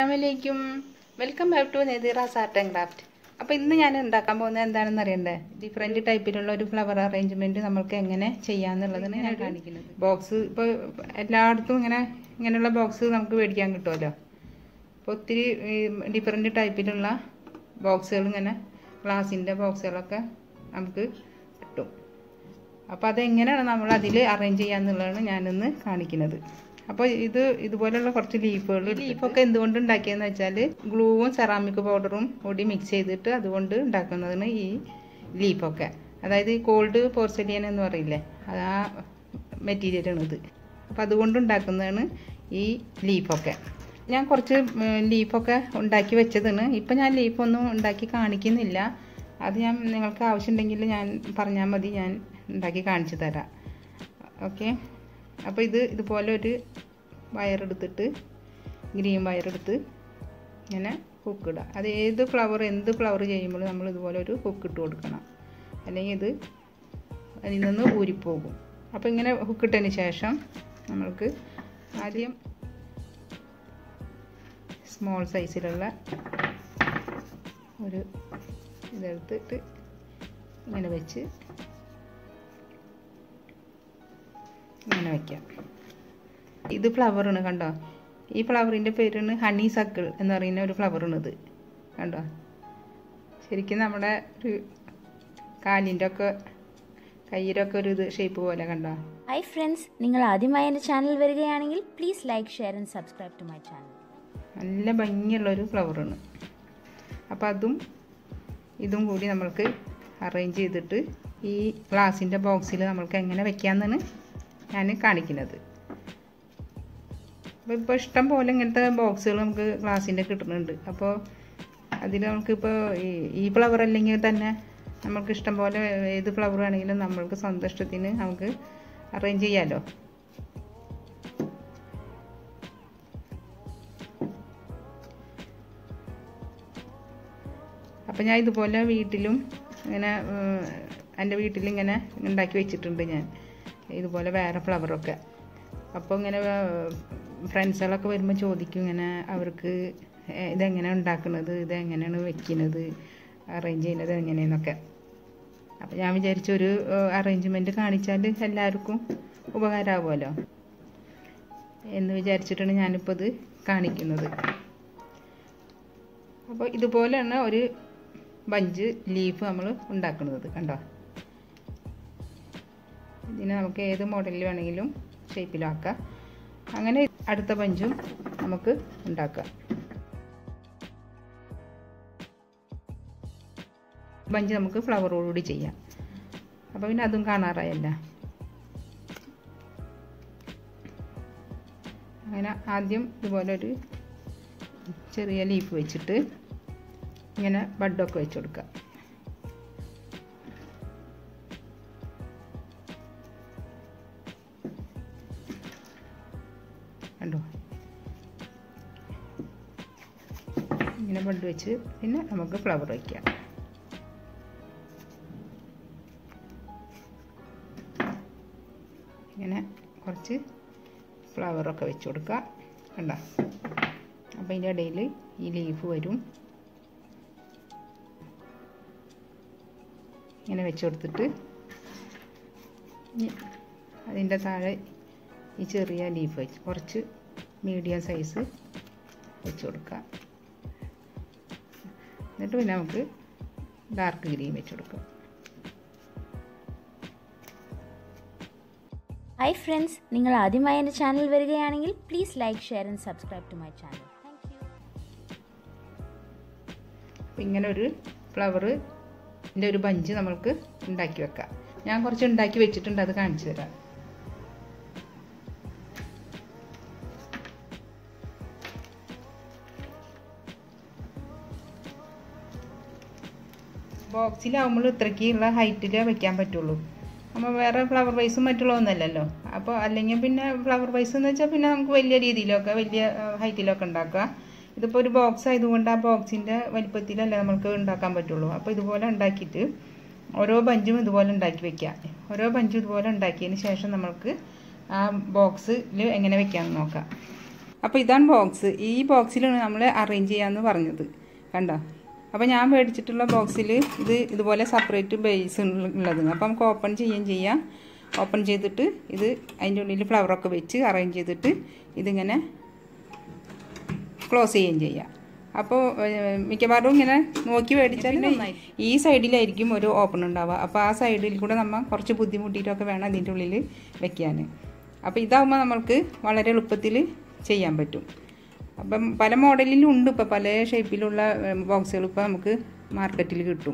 അസ്സാമലൈക്കും welcome back to Nethira's art and craft അപ്പോൾ ഇന്ന് ഞാൻ ഉണ്ടാക്കാൻ പോകുന്നത് എന്താണെന്ന് അറിയണ്ടേ ഡിഫറെൻറ്റ് ടൈപ്പിലുള്ള ഒരു ഫ്ലവർ അറേഞ്ച്മെൻറ്റ് നമുക്ക് എങ്ങനെ ചെയ്യാമെന്നുള്ളതാണ് ഞാൻ കാണിക്കുന്നത് ബോക്സ് ഇപ്പോൾ എല്ലായിടത്തും ഇങ്ങനെ ഇങ്ങനെയുള്ള ബോക്സ് നമുക്ക് മേടിക്കാൻ കിട്ടുമല്ലോ അപ്പോൾ ഒത്തിരി ഡിഫറെൻറ്റ് ടൈപ്പിലുള്ള ബോക്സുകൾ ഇങ്ങനെ ഗ്ലാസിൻ്റെ ബോക്സുകളൊക്കെ നമുക്ക് കിട്ടും അപ്പോൾ അതെങ്ങനെയാണ് നമ്മൾ അതിൽ അറേഞ്ച് ചെയ്യാന്നുള്ളതാണ് ഞാനിന്ന് കാണിക്കുന്നത് അപ്പോൾ ഇത് ഇതുപോലുള്ള കുറച്ച് ലീഫുകൾ ലീഫൊക്കെ എന്തുകൊണ്ട് ഉണ്ടാക്കിയെന്ന് വെച്ചാൽ ഗ്ലൂവും സെറാമിക് പൗഡറും കൂടി മിക്സ് ചെയ്തിട്ട് അതുകൊണ്ട് ഉണ്ടാക്കുന്നതാണ് ഈ ലീഫൊക്കെ അതായത് ഈ കോൾഡ് പോർസലിയൻ എന്ന് പറയില്ലേ അത് ആ മെറ്റീരിയലാണ് ഇത് അപ്പോൾ അതുകൊണ്ട് ഉണ്ടാക്കുന്നതാണ് ഈ ലീഫൊക്കെ ഞാൻ കുറച്ച് ലീഫൊക്കെ ഉണ്ടാക്കി വെച്ചതാണ് ഇപ്പം ഞാൻ ലീഫൊന്നും ഉണ്ടാക്കി കാണിക്കുന്നില്ല അത് ഞാൻ നിങ്ങൾക്ക് ആവശ്യമുണ്ടെങ്കിൽ ഞാൻ പറഞ്ഞാൽ മതി ഞാൻ ഉണ്ടാക്കി കാണിച്ചു തരാം ഓക്കെ അപ്പോൾ ഇത് ഇതുപോലെ ഒരു വയറെടുത്തിട്ട് ഗ്രീൻ വയറെടുത്ത് ഇങ്ങനെ ഹുക്ക് ഇടുക അത് ഏത് ഫ്ലവർ എന്ത് ഫ്ലവർ ചെയ്യുമ്പോൾ നമ്മൾ ഇതുപോലെ ഒരു ഹുക്ക് ഇട്ട് കൊടുക്കണം അല്ലെങ്കിൽ ഇത് അതിൽ നിന്ന് ഊരിപ്പോകും അപ്പോൾ ഇങ്ങനെ ഹുക്കിട്ടതിന് ശേഷം നമ്മൾക്ക് ആദ്യം സ്മോൾ സൈസിലുള്ള ഒരു ഇതെടുത്തിട്ട് ഇങ്ങനെ വെച്ച് ഇങ്ങനെ വയ്ക്കാം ഇത് ഫ്ലവറാണ് കണ്ടോ ഈ ഫ്ലവറിൻ്റെ പേരാണ് ഹണി സക്കിൾ എന്ന് പറയുന്ന ഒരു ഫ്ലവറാണ് ഇത് കണ്ടോ ശരിക്കും നമ്മുടെ ഒരു കാലിൻ്റെ ഒക്കെ കയ്യിലൊക്കെ ഒരു ഇത് ഷേപ്പ് പോലെ കണ്ടോ ഹായ് ഫ്രണ്ട്സ് നിങ്ങൾ ആദ്യമായി എൻ്റെ ചാനൽ വരികയാണെങ്കിൽ please like share and subscribe to my channel നല്ല ഭംഗിയുള്ളൊരു ഫ്ലവറാണ് അപ്പോൾ അതും ഇതും കൂടി നമ്മൾക്ക് അറേഞ്ച് ചെയ്തിട്ട് ഈ ഗ്ലാസിൻ്റെ ബോക്സിൽ നമ്മൾക്ക് എങ്ങനെ വെക്കാമെന്നാണ് ഞാൻ കാണിക്കുന്നത് അപ്പോൾ ഇപ്പോൾ ഇഷ്ടം പോലെ ഇങ്ങനത്തെ ബോക്സുകൾ നമുക്ക് ഗ്ലാസിൻ്റെ കിട്ടുന്നുണ്ട് അപ്പോൾ അതിൽ നമുക്കിപ്പോൾ ഈ ഈ ഫ്ലവർ അല്ലെങ്കിൽ തന്നെ നമുക്ക് ഇഷ്ടം പോലെ ഏത് ഫ്ലവർ ആണെങ്കിലും നമ്മൾക്ക് സ്വന്തം ഇഷ്ടത്തിന് നമുക്ക് അറേഞ്ച് ചെയ്യാമല്ലോ അപ്പം ഞാൻ ഇതുപോലെ വീട്ടിലും ഇങ്ങനെ എൻ്റെ വീട്ടിലിങ്ങനെ ഉണ്ടാക്കി വെച്ചിട്ടുണ്ട് ഞാൻ ഇതുപോലെ വേറെ ഫ്ലവറൊക്കെ അപ്പോൾ ഇങ്ങനെ ഫ്രണ്ട്സുകളൊക്കെ വരുമ്പോൾ ചോദിക്കും ഇങ്ങനെ അവർക്ക് ഇതെങ്ങനെ ഉണ്ടാക്കുന്നത് ഇതെങ്ങനെയാണ് വെക്കുന്നത് അറേഞ്ച് ചെയ്യുന്നത് എങ്ങനെയെന്നൊക്കെ അപ്പോൾ ഞാൻ വിചാരിച്ചു ഒരു അറേഞ്ച്മെൻറ്റ് കാണിച്ചാൽ എല്ലാവർക്കും ഉപകാരമാകുമല്ലോ എന്ന് വിചാരിച്ചിട്ടാണ് ഞാനിപ്പോൾ ഇത് കാണിക്കുന്നത് അപ്പോൾ ഇതുപോലെയാണ് ഒരു ബഞ്ച് ലീഫ് നമ്മൾ ഉണ്ടാക്കുന്നത് കണ്ടോ ഇതിനെ നമുക്ക് ഏത് മോഡലിൽ വേണമെങ്കിലും ഷേപ്പിലാക്കാം അങ്ങനെ അടുത്ത ബഞ്ചും നമുക്ക് ഉണ്ടാക്കാം ബഞ്ച് നമുക്ക് ഫ്ലവറോടുകൂടി ചെയ്യാം അപ്പോൾ പിന്നെ അതും കാണാറായല്ല അങ്ങനെ ആദ്യം ഇതുപോലെ ഒരു ചെറിയ ലീഫ് വെച്ചിട്ട് ഇങ്ങനെ ബഡൊക്കെ വെച്ച് കൊടുക്കുക കണ്ടോ ഇങ്ങനെ ബഡ് വെച്ച് പിന്നെ നമുക്ക് ഫ്ലവർ വയ്ക്കാം ഇങ്ങനെ കുറച്ച് ഫ്ലവറൊക്കെ വെച്ച് കൊടുക്കുക കണ്ടോ അപ്പോൾ ഇതിൻ്റെ ഇടയിൽ ഈ ലീഫ് വരും ഇങ്ങനെ വെച്ച് കൊടുത്തിട്ട് അതിൻ്റെ താഴെ ഈ ചെറിയ ലീഫ് വെച്ച് കുറച്ച് മീഡിയം സൈസ് വെച്ച് കൊടുക്കാം എന്നിട്ട് പിന്നെ നമുക്ക് ഡാർക്ക് ഗ്രീൻ വെച്ച് കൊടുക്കാം ഹായ് ഫ്രണ്ട്സ് നിങ്ങൾ ആദ്യമായി എൻ്റെ ചാനൽ വരികയാണെങ്കിൽ please like share and subscribe to my channel thank you അപ്പം ഇങ്ങനെ ഒരു ഫ്ലവർ ഇതിൻ്റെ ഒരു ബഞ്ച് നമ്മൾക്ക് ഉണ്ടാക്കി വെക്കാം ഞാൻ കുറച്ച് ഉണ്ടാക്കി വെച്ചിട്ടുണ്ട് അത് കാണിച്ചു തരാം ബോക്സിലാവുമ്പോൾ ഇത്രയ്ക്കുള്ള ഹൈറ്റിലേ വെക്കാൻ പറ്റുള്ളൂ അപ്പോൾ വേറെ ഫ്ലവർ വൈസും മറ്റുള്ളതൊന്നുമല്ലല്ലോ അപ്പോൾ അല്ലെങ്കിൽ പിന്നെ ഫ്ലവർ വൈസ് എന്ന് വെച്ചാൽ പിന്നെ നമുക്ക് വലിയ രീതിയിലൊക്കെ വലിയ ഹൈറ്റിലൊക്കെ ഉണ്ടാക്കാം ഇതിപ്പോൾ ഒരു ബോക്സ് ആയതുകൊണ്ട് ആ ബോക്സിൻ്റെ വലിപ്പത്തിലല്ലേ നമുക്ക് ഉണ്ടാക്കാൻ പറ്റുള്ളൂ അപ്പോൾ ഇതുപോലെ ഉണ്ടാക്കിയിട്ട് ഓരോ ബഞ്ചും ഇതുപോലെ ഉണ്ടാക്കി വെക്കാം ഓരോ ബഞ്ചും ഇതുപോലെ ഉണ്ടാക്കിയതിന് ശേഷം നമ്മൾക്ക് ആ ബോക്സിൽ എങ്ങനെ വെക്കാമെന്ന് നോക്കാം അപ്പോൾ ഇതാണ് ബോക്സ് ഈ ബോക്സിലാണ് നമ്മൾ അറേഞ്ച് ചെയ്യാമെന്ന് പറഞ്ഞത് കണ്ടോ അപ്പോൾ ഞാൻ മേടിച്ചിട്ടുള്ള ബോക്സിൽ ഇത് ഇതുപോലെ സെപ്പറേറ്റ് ബേസ് ഉള്ളത് അപ്പോൾ നമുക്ക് ഓപ്പൺ ചെയ്യുകയും ചെയ്യാം ഓപ്പൺ ചെയ്തിട്ട് ഇത് അതിൻ്റെ ഉള്ളിൽ ഫ്ലവറൊക്കെ വെച്ച് അറേഞ്ച് ചെയ്തിട്ട് ഇതിങ്ങനെ ക്ലോസ് ചെയ്യുകയും ചെയ്യാം അപ്പോൾ മിക്കവാറും ഇങ്ങനെ നോക്കി മേടിച്ചാൽ ഈ സൈഡിലായിരിക്കും ഒരു ഓപ്പൺ ഉണ്ടാവുക അപ്പോൾ ആ സൈഡിൽ കൂടെ നമ്മൾ കുറച്ച് ബുദ്ധിമുട്ടിയിട്ടൊക്കെ വേണം അതിൻ്റെ ഉള്ളിൽ വെക്കാൻ അപ്പോൾ ഇതാകുമ്പോൾ നമ്മൾക്ക് വളരെ എളുപ്പത്തിൽ ചെയ്യാൻ പറ്റും അപ്പം പല മോഡലിലും ഉണ്ട് ഇപ്പോൾ പല ഷേപ്പിലുള്ള ബോക്സുകൾ ഇപ്പോൾ നമുക്ക് മാർക്കറ്റിൽ കിട്ടും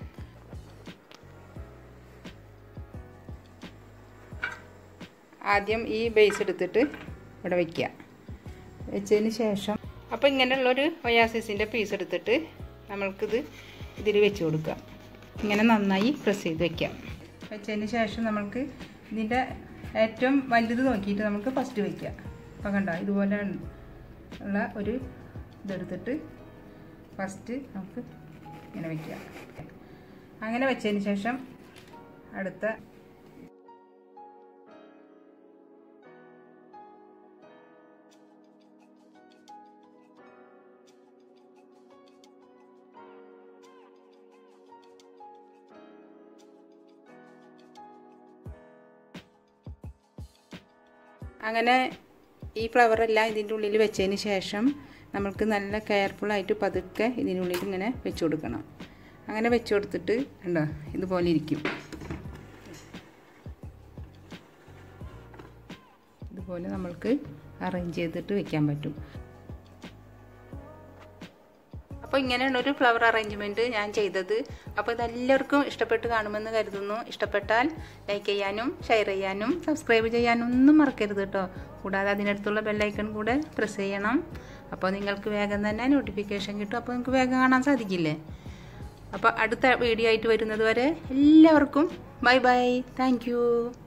ആദ്യം ഈ ബേസ് എടുത്തിട്ട് ഇവിടെ വയ്ക്കുക വെച്ചതിന് ശേഷം അപ്പോൾ ഇങ്ങനെയുള്ളൊരു ഒയാസിസിൻ്റെ പീസ് എടുത്തിട്ട് നമ്മൾക്കിത് ഇതിൽ വെച്ച് കൊടുക്കുക ഇങ്ങനെ നന്നായി പ്രസ് ചെയ്ത് വെക്കാം വെച്ചതിന് ശേഷം നമ്മൾക്ക് ഇതിൻ്റെ ഏറ്റവും വലുത് നോക്കിയിട്ട് നമുക്ക് ഫസ്റ്റ് വയ്ക്കാം അപ്പോൾ കണ്ടോ ഇതുപോലെ ഉള്ള ഒരു ഇതെടുത്തിട്ട് ഫസ്റ്റ് നമുക്ക് ഇങ്ങനെ വയ്ക്കുക അങ്ങനെ വെച്ചതിന് ശേഷം അടുത്ത അങ്ങനെ ഈ ഫ്ലവറെല്ലാം ഇതിൻ്റെ ഉള്ളിൽ വെച്ചതിന് ശേഷം നമ്മൾക്ക് നല്ല കെയർഫുള്ളായിട്ട് പതുക്കെ ഇതിനുള്ളിൽ ഇങ്ങനെ വെച്ച് കൊടുക്കണം അങ്ങനെ വെച്ച് കൊടുത്തിട്ട് ഉണ്ടോ ഇതുപോലെ ഇരിക്കും ഇതുപോലെ നമ്മൾക്ക് അറേഞ്ച് ചെയ്തിട്ട് വെക്കാൻ പറ്റും അപ്പോൾ ഇങ്ങനെയുള്ള ഒരു ഫ്ലവർ അറേഞ്ച്മെൻറ്റ് ഞാൻ ചെയ്തത് അപ്പോൾ ഇതെല്ലാവർക്കും ഇഷ്ടപ്പെട്ട് കാണുമെന്ന് കരുതുന്നു ഇഷ്ടപ്പെട്ടാൽ ലൈക്ക് ചെയ്യാനും ഷെയർ ചെയ്യാനും സബ്സ്ക്രൈബ് ചെയ്യാനും ഒന്നും മറക്കരുത് കേട്ടോ കൂടാതെ അതിനടുത്തുള്ള ബെല്ലൈക്കൺ കൂടെ പ്രസ് ചെയ്യണം അപ്പോൾ നിങ്ങൾക്ക് വേഗം തന്നെ നോട്ടിഫിക്കേഷൻ കിട്ടും അപ്പോൾ നിങ്ങൾക്ക് വേഗം കാണാൻ സാധിക്കില്ലേ അപ്പോൾ അടുത്ത വീഡിയോ ആയിട്ട് വരുന്നത് വരെ എല്ലാവർക്കും ബൈ ബൈ താങ്ക്